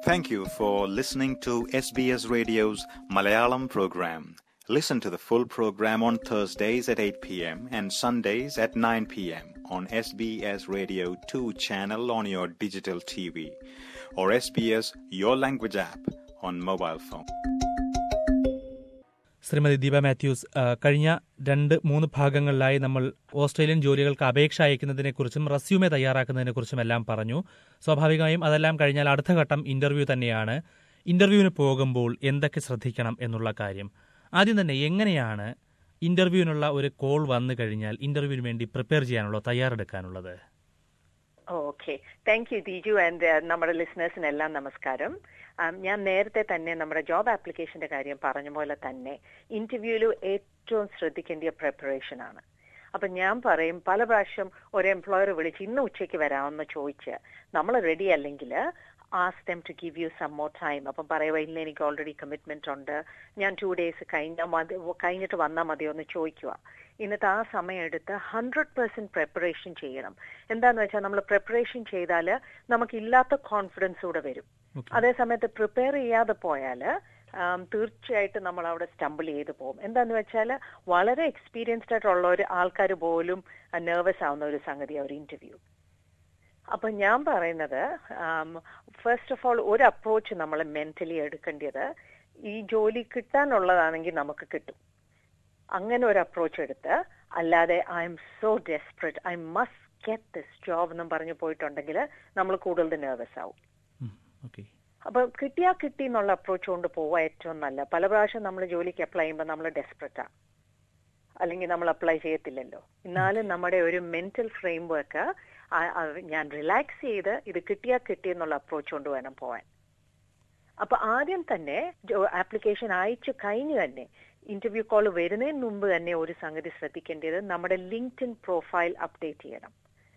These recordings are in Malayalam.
Thank you for listening to SBS Radio's Malayalam program. Listen to the full program on Thursdays at 8 p.m. and Sundays at 9 p.m. on SBS Radio 2 channel on your digital TV or SBS Your Language app on mobile phone. Shrimati Deepa Mathews ആ, കഴിഞ്ഞ രണ്ട് മൂന്ന് ഭാഗങ്ങളിലായി നമ്മൾ ഓസ്ട്രേലിയൻ ജോലികൾക്ക് അപേക്ഷ അയക്കുന്നതിനെക്കുറിച്ചും റെസ്യൂമെ തയ്യാറാക്കുന്നതിനെക്കുറിച്ചും എല്ലാം പറഞ്ഞു സ്വാഭാവികമായും അതെല്ലാം കഴിഞ്ഞാൽ അടുത്ത ഘട്ടം ഇന്റർവ്യൂ തന്നെയാണ് ഇന്റർവ്യൂവിന് പോകുമ്പോൾ എന്തൊക്കെ ശ്രദ്ധിക്കണം എന്നുള്ള കാര്യം ആദ്യം തന്നെ എങ്ങനെയാണ് ഇന്റർവ്യൂവിനുള്ള ഒരു കോൾ വന്നു കഴിഞ്ഞാൽ ഇന്റർവ്യൂവിന് വേണ്ടി പ്രിപ്പയർ ചെയ്യാനുള്ള തയ്യാറെടുക്കാനുള്ളത് okay thank you Deeju and നമ്മുടെ ലിസണേഴ്സിനെല്ലാം നമസ്കാരം Um, ഞാൻ നേരത്തെ തന്നെ നമ്മുടെ ജോബ് ആപ്ലിക്കേഷന്റെ കാര്യം പറഞ്ഞ പോലെ തന്നെ ഇന്റർവ്യൂവിൽ ഏറ്റവും ശ്രദ്ധിക്കേണ്ട പ്രിപ്പറേഷൻ ആണ് അപ്പൊ ഞാൻ പറയും പല പ്രാവശ്യം ഒരു എംപ്ലോയർ വിളിച്ച് ഇന്ന് ഉച്ചയ്ക്ക് വരാമെന്ന് ചോദിച്ച് നമ്മൾ റെഡി അല്ലെങ്കിൽ ask them to give you some more time അപ്പം പറയുക ഇല്ല എനിക്ക് ഓൾറെഡി കമ്മിറ്റ്മെന്റ് ഉണ്ട് ഞാൻ ടു ഡേയ്സ് കഴിഞ്ഞാൽ മതി കഴിഞ്ഞിട്ട് വന്നാൽ മതിയോ എന്ന് ചോദിക്കുക ഇന്നത്തെ ആ സമയം എടുത്ത് ഹൺഡ്രഡ് പെർസെന്റ് പ്രിപ്പറേഷൻ ചെയ്യണം എന്താന്ന് വെച്ചാൽ നമ്മൾ പ്രിപ്പറേഷൻ ചെയ്താൽ നമുക്കില്ലാത്ത കോൺഫിഡൻസ് കൂടെ വരും അതേ സമയത്ത് പ്രിപ്പയർ ചെയ്യാതെ പോയാൽ തീർച്ചയായിട്ടും നമ്മൾ അവിടെ സ്റ്റംബിൾ ചെയ്ത് പോകും എന്താന്ന് വെച്ചാൽ വളരെ എക്സ്പീരിയൻസ്ഡ് ആയിട്ടുള്ള ഒരു ആൾക്കാർ പോലും നെർവസ് ആവുന്ന ഒരു സംഗതി ഒരു ഇന്റർവ്യൂ അപ്പൊ ഞാൻ പറയുന്നത് ഫസ്റ്റ് ഓഫ് ഓൾ ഒരു അപ്രോച്ച് നമ്മൾ മെന്റലി എടുക്കേണ്ടത് ഈ ജോലി കിട്ടാനുള്ളതാണെങ്കിൽ നമുക്ക് കിട്ടും അങ്ങനെ ഒരു അപ്രോച്ച് എടുത്ത് അല്ലാതെ I'm so desperate I must get this job എന്നും പറഞ്ഞു പോയിട്ടുണ്ടെങ്കിൽ നമ്മൾ കൂടുതൽ നെർവസ് ആവും ഓക്കെ അപ്പൊ കിട്ടിയാ കിട്ടി എന്നുള്ള അപ്രോച്ച് കൊണ്ട് പോവാ ഏറ്റവും നല്ല പല പ്രാവശ്യം നമ്മൾ ജോലിക്ക് അപ്ലൈ ചെയ്യുമ്പോൾ നമ്മൾ ഡെസ്പറേറ്റാ അല്ലെങ്കിൽ നമ്മൾ അപ്ലൈ ചെയ്യത്തില്ലല്ലോ എന്നാലും നമ്മുടെ ഒരു മെന്റൽ ഫ്രെയിം വർക്ക് ഞാൻ റിലാക്സ് ചെയ്ത് ഇത് കിട്ടിയാ കിട്ടി എന്നുള്ള അപ്രോച്ച് കൊണ്ട് വേണം പോവാൻ അപ്പൊ ആദ്യം തന്നെ ആപ്ലിക്കേഷൻ അയച്ചു കഴിഞ്ഞ് തന്നെ ഇന്റർവ്യൂ കോൾ വരുന്നതിന് മുമ്പ് തന്നെ ഒരു സംഗതി ശ്രദ്ധിക്കേണ്ടത് നമ്മുടെ ലിങ്ക്ഡിൻ പ്രൊഫൈൽ അപ്ഡേറ്റ് ചെയ്യണം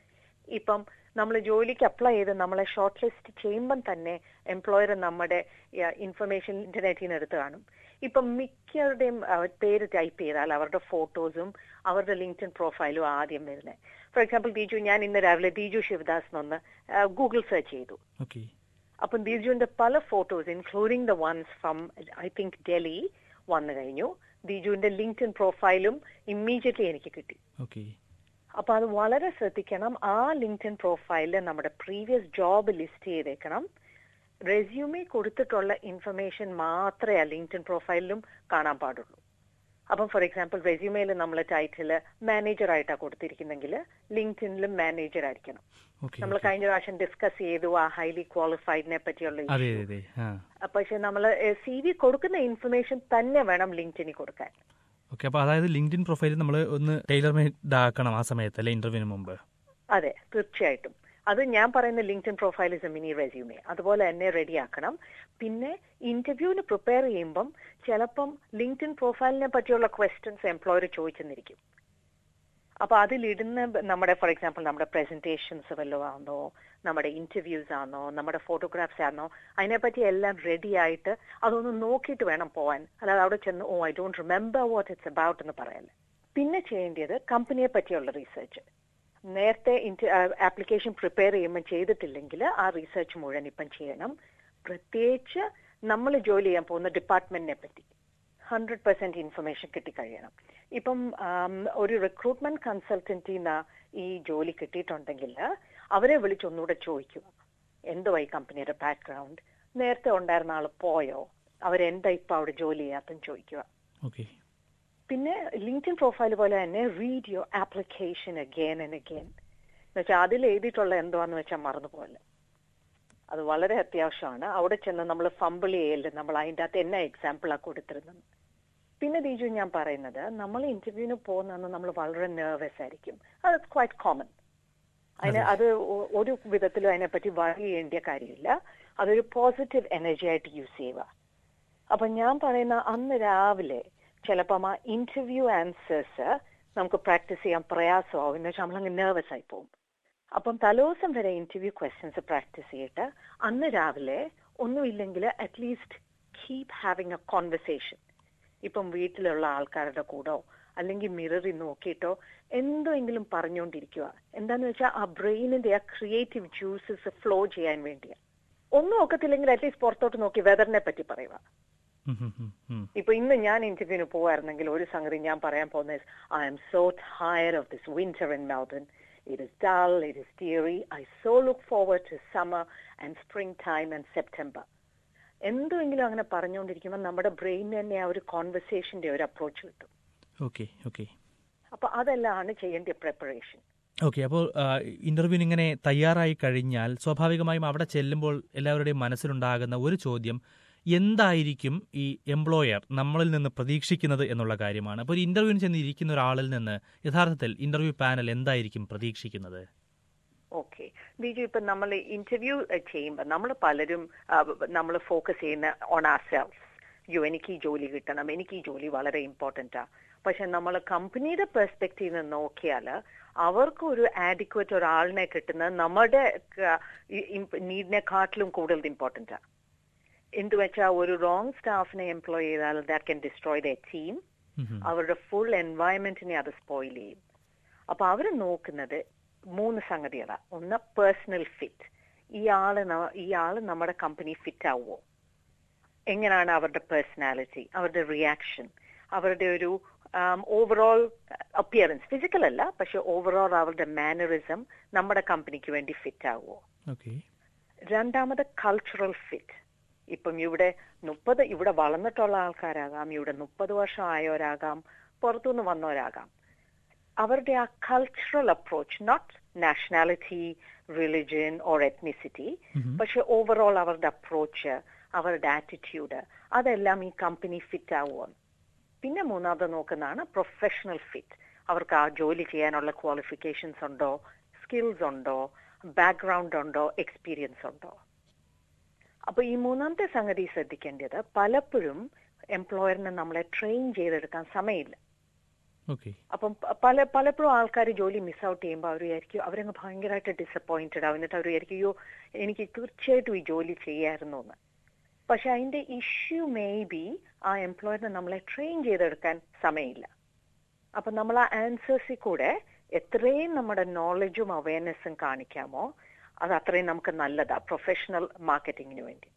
ഇപ്പം നമ്മൾ ജോലിക്ക് അപ്ലൈ ചെയ്ത് നമ്മളെ ഷോർട്ട് ലിസ്റ്റ് ചെയ്യുമ്പം തന്നെ എംപ്ലോയർ നമ്മുടെ ഇൻഫർമേഷൻ ഇന്റർനെറ്റിൽ നിന്ന് എടുത്ത് കാണും ഇപ്പം മിക്കവരുടെയും പേര് ടൈപ്പ് ചെയ്താൽ അവരുടെ ഫോട്ടോസും അവരുടെ ലിങ്ക്ഡിൻ പ്രൊഫൈലും ആദ്യം വരുന്നത് ഫോർ എക്സാമ്പിൾ ദീജു ഞാൻ ഇന്ന് രാവിലെ ദീജു ശിവദാസ് എന്നൊന്ന് ഗൂഗിൾ സെർച്ച് ചെയ്തു ഓക്കെ അപ്പം ദീജുവിന്റെ പല photos including the ones from I think Delhi വന്നു കഴിഞ്ഞു ദീജുവിന്റെ ലിങ്ക്ഡിൻ പ്രൊഫൈലും ഇമ്മീഡിയറ്റ്ലി എനിക്ക് കിട്ടി ഓക്കെ അപ്പൊ അത് വളരെ ശ്രദ്ധിക്കണം ആ ലിങ്ക്ഡിൻ പ്രൊഫൈലിൽ നമ്മുടെ പ്രീവിയസ് ജോബ് ലിസ്റ്റ് ചെയ്തേക്കണം റെസ്യൂമെ കൊടുത്തിട്ടുള്ള ഇൻഫർമേഷൻ മാത്രമേ ആ ലിങ്ക്ഡിൻ പ്രൊഫൈലിലും കാണാൻ പാടുള്ളൂ അപ്പം ഫോർ എക്സാമ്പിൾ റെസ്യൂമേയിൽ നമ്മൾ ടൈറ്റിൽ മാനേജർ ആയിട്ടാണ് കൊടുത്തിരിക്കുന്നെങ്കിൽ ലിങ്ക്ഡിനിലും മാനേജർ ആയിരിക്കണം ഓക്കെ നമ്മൾ കഴിഞ്ഞ പ്രാവശ്യം ഡിസ്കസ് ചെയ്തു ആ ഹൈലി ക്വാളിഫൈഡിനെ പറ്റിയുള്ള അതെ issue. അതെ അതെ ആ പക്ഷെ നമ്മൾ സി വി കൊടുക്കുന്ന ഇൻഫർമേഷൻ തന്നെ വേണം ലിങ്ക്ഡിനിൽ കൊടുക്കാൻ ഓക്കെ അപ്പൊ അതായത് ലിങ്ക്ഡിൻ പ്രൊഫൈൽ നമ്മൾ ഒന്ന് ടൈലർ മെയ്ഡ് ആക്കണം ആ സമയത്ത് അല്ലെ ഇന്റർവ്യൂവിന് മുമ്പ് അതെ തീർച്ചയായിട്ടും അത് ഞാൻ പറയുന്ന LinkedIn profile is a mini resume അതുപോലെ തന്നെ റെഡിയാക്കണം പിന്നെ ഇന്റർവ്യൂവിന് പ്രിപ്പയർ ചെയ്യുമ്പം ചിലപ്പം ലിങ്ക്ഡിൻ പ്രൊഫൈലിനെ പറ്റിയുള്ള ക്വസ്റ്റ്യൻസ് എംപ്ലോയർ ചോദിച്ചെന്നിരിക്കും അപ്പൊ അതിലിടുന്ന നമ്മുടെ ഫോർ എക്സാമ്പിൾ നമ്മുടെ പ്രസന്റേഷൻസ് വല്ലതും ആണോ നമ്മുടെ ഇന്റർവ്യൂസ് ആണോ നമ്മുടെ ഫോട്ടോഗ്രാഫ്സ് ആണോ അതിനെപ്പറ്റി എല്ലാം റെഡി ആയിട്ട് അതൊന്ന് നോക്കിയിട്ട് വേണം പോവാൻ അല്ലാതെ അവിടെ ചെന്ന് oh I don't remember what it's about എന്ന് പറയല്ലേ പിന്നെ ചെയ്യേണ്ടത് കമ്പനിയെ പറ്റിയുള്ള റീസെർച്ച് നേരത്തെ ആപ്ലിക്കേഷൻ പ്രിപ്പയർ ചെയ്യുമ്പോൾ ചെയ്തിട്ടില്ലെങ്കിൽ ആ റീസെർച്ച് മുഴുവൻ ഇപ്പം ചെയ്യണം പ്രത്യേകിച്ച് നമ്മൾ ജോലി ചെയ്യാൻ പോകുന്ന ഡിപ്പാർട്ട്മെന്റിനെ പറ്റി ഹൺഡ്രഡ് പെർസെന്റ് ഇൻഫർമേഷൻ കിട്ടിക്കഴിയണം ഇപ്പം ആം, ഒരു റിക്രൂട്ട്മെന്റ് കൺസൾട്ടന്റിന്ന് ഈ ജോലി കിട്ടിയിട്ടുണ്ടെങ്കിൽ അവരെ വിളിച്ച് ഒന്നുകൂടെ ചോദിക്കുക എന്തുവായി കമ്പനിയുടെ ബാക്ക്ഗ്രൗണ്ട് നേരത്തെ ഉണ്ടായിരുന്ന ആൾ പോയോ അവരെന്താ ഇപ്പൊ അവിടെ ജോലി ചെയ്യാത്തെന്ന് ചോദിക്കുക ഓക്കെ പിന്നെ ലിങ്ക്ഡിൻ പ്രൊഫൈൽ പോലെ തന്നെ read your application again and again എന്നുവെച്ചാൽ അതിൽ എഴുതിയിട്ടുള്ള എന്തുവാന്ന് വെച്ചാൽ മറന്നുപോലെ അത് വളരെ അത്യാവശ്യമാണ് അവിടെ ചെന്ന് നമ്മൾ ഫമ്പിൾ ചെയ്യല് നമ്മൾ അതിൻ്റെ അകത്ത് എന്നാ എക്സാമ്പിളാ കൊടുത്തിരുന്നത് പിന്നെ ദീജു ഞാൻ പറയുന്നത് നമ്മൾ ഇന്റർവ്യൂവിന് പോകുന്നതെന്ന് നമ്മൾ വളരെ നെർവസ് ആയിരിക്കും അത് ക്വൈറ്റ് കോമൺ അതിന് അത് ഒ- ഒരു വിധത്തിലും അതിനെപ്പറ്റി വറി ചെയ്യേണ്ട കാര്യമില്ല അതൊരു പോസിറ്റീവ് എനർജി ആയിട്ട് യൂസ് ചെയ്യുക അപ്പൊ ഞാൻ പറയുന്ന അന്ന് രാവിലെ ചിലപ്പം ആ ഇന്റർവ്യൂ ആൻസേഴ്സ് നമുക്ക് പ്രാക്ടീസ് ചെയ്യാൻ പ്രയാസമാവും എന്ന് വെച്ചാൽ നമ്മളങ്ങ് നെർവസ് ആയി പോകും അപ്പം തലേദിവസം വരെ ഇന്റർവ്യൂ ക്വസ്റ്റ്യൻസ് പ്രാക്ടീസ് ചെയ്തിട്ട് അന്ന് രാവിലെ ഒന്നുമില്ലെങ്കിൽ at least keep having a conversation ഇപ്പം വീട്ടിലുള്ള ആൾക്കാരുടെ കൂടോ അല്ലെങ്കിൽ മിററിൽ നോക്കിയിട്ടോ എന്തെങ്കിലും പറഞ്ഞുകൊണ്ടിരിക്കുക എന്താന്ന് വെച്ചാൽ ആ ബ്രെയിനിന്റെ ആ ക്രിയേറ്റീവ് ജ്യൂസസ് ഫ്ലോ ചെയ്യാൻ വേണ്ടിയാ ഒന്നും ഒക്കത്തില്ലെങ്കിൽ അറ്റ്ലീസ്റ്റ് പുറത്തോട്ട് നോക്കി വെതറിനെ പറ്റി പറയുക ഉം, ഉം, ഉം, ഉം. ഇപ്പൊ ഇന്ന് ഞാൻ ഇന്റർവ്യൂവിന് പോവായിരുന്നെങ്കിൽ ഒരു സംഗതി ഞാൻ പറയാൻ പോകുന്നത് I'm so tired of this winter in Melbourne it is dull it is teary I so look forward to summer and spring time and September എന്തെങ്കിലും അങ്ങനെ പറഞ്ഞുകൊണ്ടിരിക്കുമ്പോൾ നമ്മുടെ ബ്രെയിനിന് തന്നെ ആ ഒരു കോൺവെർസേഷന്റെ ഒരു അപ്രോച്ച് കിട്ടും ഓക്കെ ഓക്കെ അപ്പൊ അതെല്ലാമാണ് ചെയ്യേണ്ട പ്രിപ്പറേഷൻ ഓക്കെ അപ്പോൾ ഇന്റർവ്യൂവിന് ഇങ്ങനെ തയ്യാറായി കഴിഞ്ഞാൽ സ്വാഭാവികമായും അവിടെ ചെല്ലുമ്പോൾ എല്ലാവരുടെയും മനസ്സിലുണ്ടാകുന്ന ഒരു ചോദ്യം എന്തായിരിക്കും ഈ എംപ്ലോയർ നമ്മളിൽ നിന്ന് പ്രതീക്ഷിക്കുന്നത് എന്നുള്ള കാര്യമാണ് അപ്പോൾ ഒരു ഇന്റർവ്യൂവിന് ചെന്ന് ഇരിക്കുന്ന ഒരാളിൽ നിന്ന് യഥാർത്ഥത്തിൽ ഇന്റർവ്യൂ പാനൽ എന്തായിരിക്കും പ്രതീക്ഷിക്കുന്നത് ഓക്കെ ബിജു ഇപ്പൊ നമ്മൾ ഇന്റർവ്യൂ ചെയ്യുമ്പോൾ നമ്മൾ പലരും നമ്മൾ ഫോക്കസ് ചെയ്യുന്ന ഓൺ ആർ സെൽസ് യോ എനിക്ക് ഈ ജോലി കിട്ടണം എനിക്ക് ഈ ജോലി വളരെ ഇമ്പോർട്ടൻ്റാ പക്ഷെ നമ്മൾ കമ്പനിയുടെ പെർസ്പെക്റ്റീവ് നിന്ന് നോക്കിയാൽ അവർക്ക് ഒരു ആഡിക്വറ്റ് ഒരാളിനെ കിട്ടുന്നത് നമ്മുടെ നീഡിനെക്കാട്ടിലും കൂടുതൽ ഇമ്പോർട്ടൻ്റാ എന്ത് വെച്ചാൽ ഒരു റോങ് സ്റ്റാഫിനെ എംപ്ലോയ് ചെയ്താൽ that can destroy the team അവരുടെ ഫുൾ എൻവയൺമെന്റിനെ അത് സ്പോയിൽ ചെയ്യും അപ്പൊ അവർ നോക്കുന്നത് മൂന്ന് സംഗതികളാണ് ഒന്ന് പേഴ്സണൽ ഫിറ്റ് ഈ ആള് ന- ഈ ആള് നമ്മുടെ കമ്പനി ഫിറ്റ് ആവുമോ എങ്ങനെയാണ് അവരുടെ പേഴ്സണാലിറ്റി അവരുടെ റിയാക്ഷൻ അവരുടെ ഒരു ഓവറോൾ അപ്പിയറൻസ് ഫിസിക്കൽ അല്ല പക്ഷെ ഓവറോൾ അവരുടെ മാനറിസം നമ്മുടെ കമ്പനിക്ക് വേണ്ടി ഫിറ്റ് ആവുമോ ഓക്കെ രണ്ടാമത് കൾച്ചറൽ ഫിറ്റ് ഇപ്പം ഇവിടെ മുപ്പത് ഇവിടെ വളർന്നിട്ടുള്ള ആൾക്കാരാകാം ഇവിടെ മുപ്പത് വർഷം ആയവരാകാം പുറത്തുനിന്ന് വന്നവരാകാം അവരുടെ ആ cultural approach not nationality religion or ethnicity പക്ഷെ ഓവറോൾ അവരുടെ അപ്രോച്ച് അവരുടെ ആറ്റിറ്റ്യൂഡ് അതെല്ലാം ഈ കമ്പനി ഫിറ്റ് ആവുമോ പിന്നെ മൂന്നാമത് നോക്കുന്നതാണ് പ്രൊഫഷണൽ ഫിറ്റ് അവർക്ക് ആ ജോലി ചെയ്യാനുള്ള ക്വാളിഫിക്കേഷൻസ് ഉണ്ടോ സ്കിൽസ് ഉണ്ടോ ബാക്ക്ഗ്രൗണ്ട് ഉണ്ടോ എക്സ്പീരിയൻസ് ഉണ്ടോ അപ്പൊ ഈ മൂന്നാമത്തെ സംഗതി ശ്രദ്ധിക്കേണ്ടത് പലപ്പോഴും എംപ്ലോയറിനെ നമ്മളെ ട്രെയിൻ ചെയ്തെടുക്കാൻ സമയമില്ല ഓക്കെ അപ്പം പ- പല പലപ്പോഴും ആൾക്കാർ ജോലി മിസ് ഔട്ട് ചെയ്യുമ്പോൾ അവർ വിചാരിക്കും അവരങ്ങ് ഭയങ്കരമായിട്ട് ഡിസപ്പോയിന്റഡ് ആവും എന്നിട്ട് അവർ വിചാരിക്കും അയ്യോ എനിക്ക് തീർച്ചയായിട്ടും ഈ ജോലി ചെയ്യായിരുന്നു എന്ന് പക്ഷെ അതിന്റെ ഇഷ്യൂ മേ ബി ആ എംപ്ലോയറിനെ നമ്മളെ ട്രെയിൻ ചെയ്തെടുക്കാൻ സമയമില്ല അപ്പൊ നമ്മൾ ആ ആൻസേഴ്സിൽ കൂടെ എത്രയും നമ്മുടെ നോളജും അവയർനെസ്സും കാണിക്കാമോ അത് അത്രയും നമുക്ക് നല്ലതാ പ്രൊഫഷണൽ മാർക്കറ്റിങ്ങിന് വേണ്ടി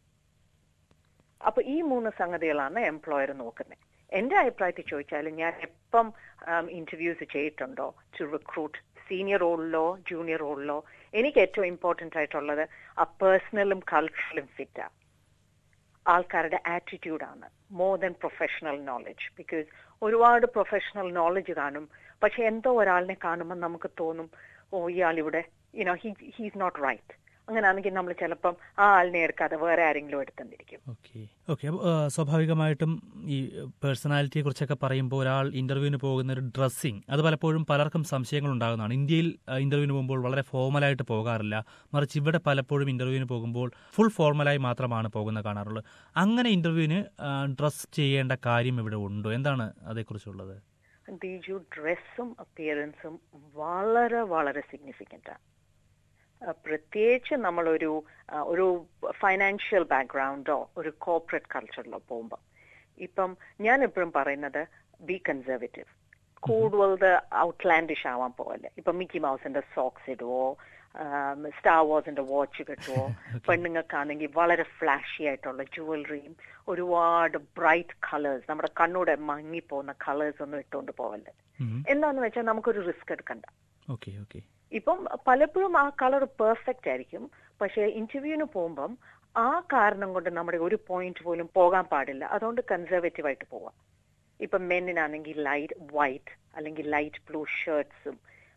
അപ്പൊ ഈ മൂന്ന് സംഗതികളാണ് എംപ്ലോയർ നോക്കുന്നത് എന്റെ അഭിപ്രായത്തിൽ ചോദിച്ചാൽ ഞാൻ എപ്പം ഇന്റർവ്യൂസ് ചെയ്തിട്ടുണ്ടോ ടു റിക്രൂട്ട് സീനിയർ റോളിലോ ജൂനിയർ റോളിലോ എനിക്ക് ഏറ്റവും ഇമ്പോർട്ടന്റ് ആയിട്ടുള്ളത് ആ പേഴ്സണലും കൾച്ചറലും ഫിറ്റാ ആൾക്കാരുടെ ആറ്റിറ്റ്യൂഡാണ് more than professional knowledge because ഒരുപാട് പ്രൊഫഷണൽ നോളജ് കാണും പക്ഷെ എന്തോ ഒരാളിനെ കാണുമ്പോൾ നമുക്ക് തോന്നും ഓ ഇയാൾ ഇവിടെ you know he he's not right അങ്ങനെയാണെങ്കിൽ നമ്മൾ ചിലപ്പം ആ ആളിനെ എടുക്കാതെ വേറെ ആരെങ്കിലും എടുത്തെന്നിരിക്കും ഓക്കെ ഓക്കെ അപ്പോൾ സ്വാഭാവികമായിട്ടും ഈ പേഴ്സണാലിറ്റിയെ കുറിച്ചൊക്കെ പറയുമ്പോൾ ഒരാൾ ഇന്റർവ്യൂവിന് പോകുന്ന ഒരു ഡ്രസ്സിങ് അത് പലപ്പോഴും പലർക്കും സംശയങ്ങൾ ഉണ്ടാകുന്നതാണ് ഇന്ത്യയിൽ ആ, ഇന്റർവ്യൂവിന് പോകുമ്പോൾ വളരെ ഫോർമലായിട്ട് പോകാറില്ല മറിച്ച് ഇവിടെ പലപ്പോഴും ഇന്റർവ്യൂവിന് പോകുമ്പോൾ ഫുൾ ഫോർമലായി മാത്രമാണ് പോകുന്നത് കാണാറുള്ളത് അങ്ങനെ ഇന്റർവ്യൂവിന് ഡ്രസ് ചെയ്യേണ്ട കാര്യം ഇവിടെ ഉണ്ടോ എന്താണ് അതേക്കുറിച്ചുള്ളത് ദീജു ഡ്രസ്സും അപ്പിയറൻസും വളരെ വളരെ സിഗ്നിഫിക്കൻ്റ് പ്രത്യേകിച്ച് നമ്മളൊരു ആ, ഒരു ഫൈനാൻഷ്യൽ ബാക്ക്ഗ്രൗണ്ടോ ഒരു കോർപ്പറേറ്റ് കൾച്ചറിലോ പോകുമ്പോൾ ഇപ്പം ഞാൻ എപ്പോഴും പറയുന്നത് ബി കൺസർവേറ്റീവ് കൂടുതൽ ഔട്ട്ലാൻഡിഷ് ആവാൻ പോവല്ലേ ഇപ്പൊ മിക്കി മൗസിന്റെ സോക്സ് ഇടുവോ സ്റ്റാർ വാസിന്റെ വാച്ച് കിട്ടുവോ പെണ്ണുങ്ങൾക്കാണെങ്കിൽ വളരെ ഫ്ലാഷി ആയിട്ടുള്ള ജുവലറിയും ഒരുപാട് ബ്രൈറ്റ് കളേഴ്സ് നമ്മുടെ കണ്ണൂടെ മങ്ങിപ്പോകുന്ന കളേഴ്സ് ഒന്നും ഇട്ടുകൊണ്ട് പോവല്ലേ എന്താന്ന് വെച്ചാൽ നമുക്കൊരു റിസ്ക് എടുക്കണ്ട ഓക്കെ ഓക്കെ ഇപ്പം പലപ്പോഴും ആ കളർ പെർഫെക്റ്റ് ആയിരിക്കും പക്ഷെ ഇന്റർവ്യൂവിന് പോകുമ്പം ആ കാരണം കൊണ്ട് നമ്മുടെ ഒരു പോയിന്റ് പോലും പോകാൻ പാടില്ല അതുകൊണ്ട് കൺസർവേറ്റീവ് ആയിട്ട് പോവാം ഇപ്പം മെന്നിനാണെങ്കിൽ ലൈറ്റ് വൈറ്റ് അല്ലെങ്കിൽ ലൈറ്റ് ബ്ലൂ ഷർട്ട്സും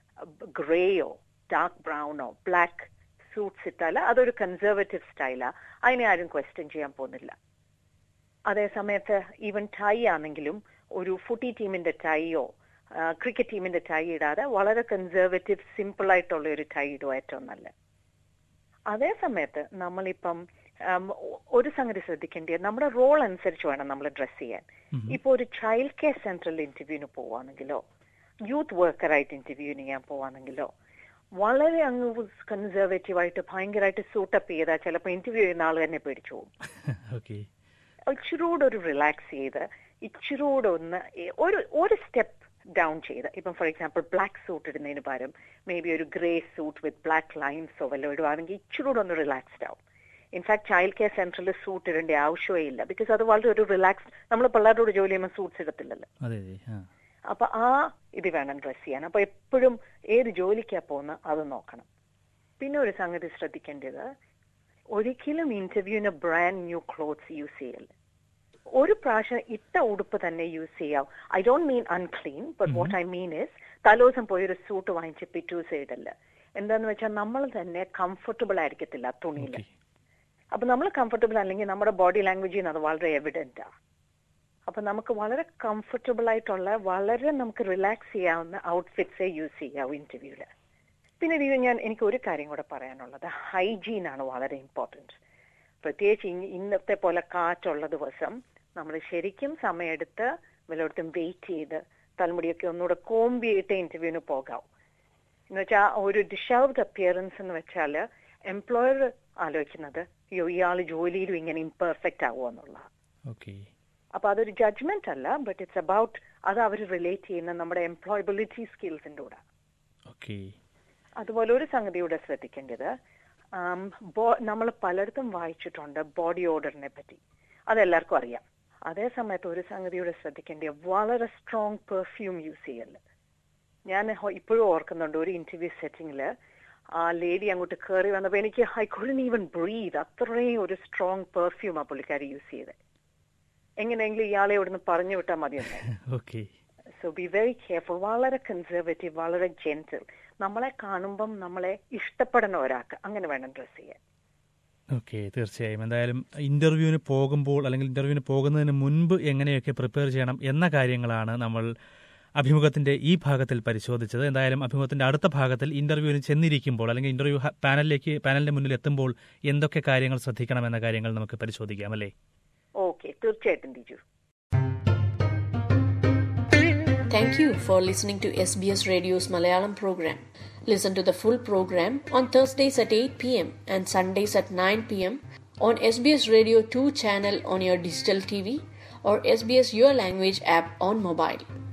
ഗ്രേയോ ഡാർക്ക് ബ്രൗണോ ബ്ലാക്ക് സൂട്ട്സ് ഇട്ടാൽ അതൊരു കൺസർവേറ്റീവ് സ്റ്റൈലാ അതിനെ ആരും ക്വസ്റ്റ്യൻ ചെയ്യാൻ പോകുന്നില്ല അതേ സമയത്ത് ഈവൻ ടൈ ആണെങ്കിലും ഒരു ഫുട്ടി ടീമിന്റെ ടൈയോ ക്രിക്കറ്റ് ടീമിന്റെ ടൈ ഇടാതെ വളരെ കൺസർവേറ്റീവ് സിമ്പിൾ ആയിട്ടുള്ള ഒരു ടൈ ഇടുക ഏറ്റവും നല്ല അതേ സമയത്ത് നമ്മളിപ്പം ഉം, ഒരു സംഗതി ശ്രദ്ധിക്കേണ്ടത് നമ്മുടെ റോൾ അനുസരിച്ച് വേണം നമ്മൾ ഡ്രസ് ചെയ്യാൻ ഇപ്പൊ ഒരു ചൈൽഡ് കെയർ സെന്ററിൽ ഇന്റർവ്യൂവിന് പോവാണെങ്കിലോ യൂത്ത് വർക്കറായിട്ട് ഇന്റർവ്യൂവിന് ചെയ്യാൻ പോവാണെങ്കിലോ വളരെ അങ്ങ് കൺസർവേറ്റീവ് ആയിട്ട് ഭയങ്കരമായിട്ട് സൂട്ടപ്പ് ചെയ്താൽ ചിലപ്പോൾ ഇന്റർവ്യൂ ചെയ്യുന്ന ആൾ തന്നെ പേടിച്ചു പോകും ഓക്കെ ഇച്ചിരൂടെ ഒരു റിലാക്സ് ചെയ്ത് ഇച്ചിരൂടെ ഒന്ന് ഏ- ഒരു ഒരു സ്റ്റെപ്പ് ഡൗൺ ചെയ്ത് ഇപ്പം ഫോർ എക്സാമ്പിൾ ബ്ലാക്ക് സൂട്ട് ഇടുന്നതിന് പകരം മേ ബി ഒരു ഗ്രേ സൂട്ട് വിത്ത് ബ്ലാക്ക് ലൈൻസോ വല്ലതും ഇടുവാണെങ്കിൽ ഇച്ചിരൂടെ ഒന്ന് റിലാക്സ്ഡ് ആവും ഇൻഫാക്ട് ചൈൽഡ് കെയർ സെന്ററിൽ സൂട്ട് ഇടേണ്ട ആവശ്യമേ ഇല്ല ബിക്കോസ് അത് വളരെ ഒരു റിലാക്സ് നമ്മൾ പിള്ളേരോട് ജോലി ചെയ്യുമ്പോൾ സൂട്ട്സ് ഇടത്തില്ലല്ലോ അതെ അതെ ആ അപ്പൊ ആ ഇത് വേണം ഡ്രസ് ചെയ്യാൻ അപ്പൊ എപ്പോഴും ഏത് ജോലിക്കാ പോകുന്ന അത് നോക്കണം പിന്നെ ഒരു സംഗതി ശ്രദ്ധിക്കേണ്ടത് ഒരിക്കലും ഇന്റർവ്യൂവിന് ബ്രാൻഡ് ന്യൂ ക്ലോത്ത്സ് യൂസ് ചെയ്യല്ല ഒരു പ്രാവശ്യം ഇട്ട ഉടുപ്പ് തന്നെ യൂസ് ചെയ്യാം I don't mean unclean but what I mean is തലോസം പോയി ഒരു സൂട്ട് വാങ്ങിച്ച് പിറ്റൂസ് ചെയ്തല്ല എന്താന്ന് വെച്ചാൽ നമ്മൾ തന്നെ കംഫർട്ടബിൾ ആയിരിക്കത്തില്ല തുണിയിൽ ഓക്കെ അപ്പൊ നമ്മൾ കംഫർട്ടബിൾ അല്ലെങ്കിൽ നമ്മുടെ ബോഡി ലാംഗ്വേജിൽ നിന്ന് അത് വളരെ എവിഡന്റ് ആ അപ്പൊ നമുക്ക് വളരെ കംഫർട്ടബിൾ ആയിട്ടുള്ള വളരെ നമുക്ക് റിലാക്സ് ചെയ്യാവുന്ന ഔട്ട്ഫിറ്റ്സേ യൂസ് ചെയ്യാവൂ ഇന്റർവ്യൂല് പിന്നെ ഇത് ഞാൻ എനിക്ക് ഒരു കാര്യം കൂടെ പറയാനുള്ളത് ഹൈജീൻ ആണ് വളരെ ഇമ്പോർട്ടന്റ് പ്രത്യേകിച്ച് ഇ- ഇന്നത്തെ പോലെ കാറ്റുള്ള ദിവസം നമ്മൾ ശരിക്കും സമയമെടുത്ത് വല്ലയിടത്തും വെയിറ്റ് ചെയ്ത് തലമുടിയൊക്കെ ഒന്നുകൂടെ കോമ്പിയിട്ട് ഇന്റർവ്യൂവിന് പോകാം എന്ന് വെച്ചാൽ ഒരു ഡിഷർവ്ഡ് അപ്പിയറൻസ് എന്ന് വെച്ചാൽ എംപ്ലോയർ ആലോചിക്കുന്നത് അയ്യോ ഇയാൾ ജോലിയിലും ഇങ്ങനെ ഇംപെർഫെക്റ്റ് ആവുമോ എന്നുള്ള ഓക്കെ അപ്പൊ അതൊരു ജഡ്ജ്മെന്റ് അല്ല ബട്ട് ഇറ്റ്സ് അബൌട്ട് അത് അവർ റിലേറ്റ് ചെയ്യുന്ന നമ്മുടെ എംപ്ലോയബിലിറ്റി സ്കിൽസിന്റെ കൂടെ ഓക്കെ അതുപോലെ ഒരു സംഗതി കൂടെ ശ്രദ്ധിക്കേണ്ടത് നമ്മൾ പലയിടത്തും വായിച്ചിട്ടുണ്ട് ബോഡി ഓർഡറിനെ പറ്റി അതെല്ലാവർക്കും അറിയാം അതേ സമയത്ത് ഒരു സംഗതി കൂടെ ശ്രദ്ധിക്കേണ്ടത് വളരെ സ്ട്രോങ് പെർഫ്യൂം യൂസ് ചെയ്യല് ഞാൻ ഹോ- ഇപ്പോഴും ഓർക്കുന്നുണ്ട് ഒരു ഇന്റർവ്യൂ സെറ്റിംഗിൽ ആ ലേഡി അങ്ങോട്ട് കയറി വന്നപ്പോൾ എനിക്ക് ഐ കുഡൻ ഈവൻ ബ്രീത് അത്രയും ഒരു സ്ട്രോങ് പെർഫ്യൂം ആ പുള്ളിക്കാരി യൂസ് ചെയ്തത് എങ്ങനെയെങ്കിലും ഇയാളെ ഇവിടുന്ന് പറഞ്ഞു വിട്ടാൽ മതിയല്ലേ okay so be very careful വളരെ കൺസർവേറ്റീവ് വളരെ ജെന്റിൽ നമ്മളെ കാണുമ്പം നമ്മളെ ഇഷ്ടപ്പെടുന്ന ഒരാൾക്ക് അങ്ങനെ വേണം ഡ്രസ് ചെയ്യാൻ ഓക്കെ തീർച്ചയായും എന്തായാലും ഇന്റർവ്യൂവിന് പോകുമ്പോൾ അല്ലെങ്കിൽ ഇന്റർവ്യൂവിന് പോകുന്നതിന് മുൻപ് എങ്ങനെയൊക്കെ പ്രിപ്പയർ ചെയ്യണം എന്ന കാര്യങ്ങളാണ് നമ്മൾ അഭിമുഖത്തിന്റെ ഈ ഭാഗത്തിൽ പരിശോധിച്ചത് എന്തായാലും അഭിമുഖത്തിന്റെ അടുത്ത ഭാഗത്തിൽ ഇന്റർവ്യൂവിന് ചെന്നിരിക്കുമ്പോൾ അല്ലെങ്കിൽ ഇന്റർവ്യൂ ഹ- പാനലിലേക്ക് പാനലിന്റെ മുന്നിൽ എത്തുമ്പോൾ എന്തൊക്കെ കാര്യങ്ങൾ ശ്രദ്ധിക്കണം എന്ന കാര്യങ്ങൾ നമുക്ക് പരിശോധിക്കാം അല്ലേ ഓക്കെ തീർച്ചയായിട്ടും Diju Thank you for listening to SBS Radio's Malayalam program. Listen to the full program on Thursdays at 8 pm and Sundays at 9 pm on SBS Radio 2 channel on your digital TV or SBS Your Language app on mobile.